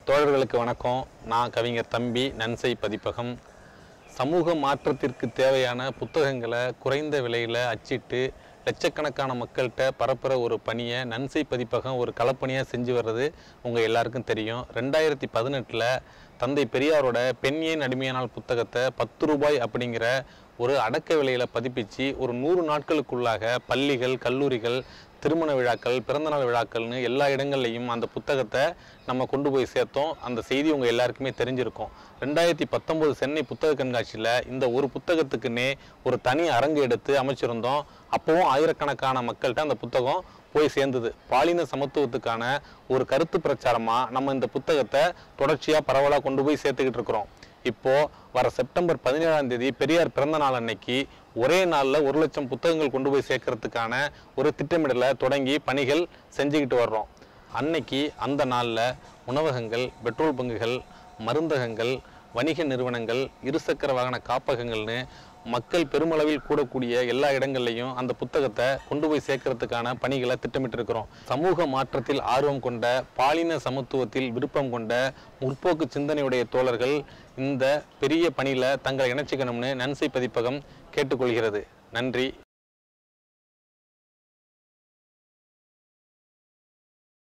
தோழர்களுக்கு வணக்கம் நான் கவிஞர் தம்பி நன்சை பதிப்பகம் சமூக மாற்றத்திற்கு தேவையான புத்தகங்களை குறைந்த விலையில் அச்சிட்டு லட்சக்கணக்கான மக்கள்கிட்ட பரப்புகிற ஒரு பணியை நன்சை பதிப்பகம் ஒரு களப்பணியாக செஞ்சு வர்றது உங்கள் எல்லாருக்கும் தெரியும் ரெண்டாயிரத்தி பதினெட்டில் தந்தை பெரியாரோட பெண் ஏன் அடிமையானால் புத்தகத்தை பத்து ரூபாய் அப்படிங்கிற ஒரு அடக்க விலையில் பதிப்பிச்சு ஒரு நூறு நாட்களுக்குள்ளாக பள்ளிகள் கல்லூரிகள் திருமண விழாக்கள் பிறந்தநாள் விழாக்கள்னு எல்லா இடங்கள்லையும் அந்த புத்தகத்தை நம்ம கொண்டு போய் சேர்த்தோம் அந்த செய்தி உங்கள் எல்லாருக்குமே தெரிஞ்சிருக்கும் ரெண்டாயிரத்தி பத்தொம்போது சென்னை புத்தக கண்காட்சியில் இந்த ஒரு புத்தகத்துக்குன்னே ஒரு தனி அரங்கு எடுத்து அமைச்சிருந்தோம் அப்போவும் ஆயிரக்கணக்கான மக்கள்கிட்ட அந்த புத்தகம் போய் சேர்ந்தது பாலின சமத்துவத்துக்கான ஒரு கருத்து பிரச்சாரமாக நம்ம இந்த புத்தகத்தை தொடர்ச்சியாக பரவலாக கொண்டு போய் சேர்த்துக்கிட்டு இருக்கிறோம் இப்போ வர செப்டம்பர் பதினேழாம் தேதி பெரியார் பிறந்த நாள் அன்னைக்கு ஒரே நாளில் ஒரு லட்சம் புத்தகங்கள் கொண்டு போய் சேர்க்கறதுக்கான ஒரு திட்டமிடலை தொடங்கி பணிகள் செஞ்சுக்கிட்டு வர்றோம் அன்னைக்கு அந்த நாளில் உணவகங்கள் பெட்ரோல் பங்குகள் மருந்தகங்கள் வணிக நிறுவனங்கள் இருசக்கர வாகன காப்பகங்கள்னு மக்கள் பெருமளவில் கூடக்கூடிய எல்லா இடங்கள்லையும் அந்த புத்தகத்தை கொண்டு போய் சேர்க்கறதுக்கான பணிகளை திட்டமிட்டிருக்கிறோம் சமூக மாற்றத்தில் ஆர்வம் கொண்ட பாலின சமத்துவத்தில் விருப்பம் கொண்ட முற்போக்கு சிந்தனையுடைய தோழர்கள் இந்த பெரிய பணியில் தங்களை இணைச்சிக்கணும்னு நன்சை பதிப்பகம் கேட்டுக்கொள்கிறது நன்றி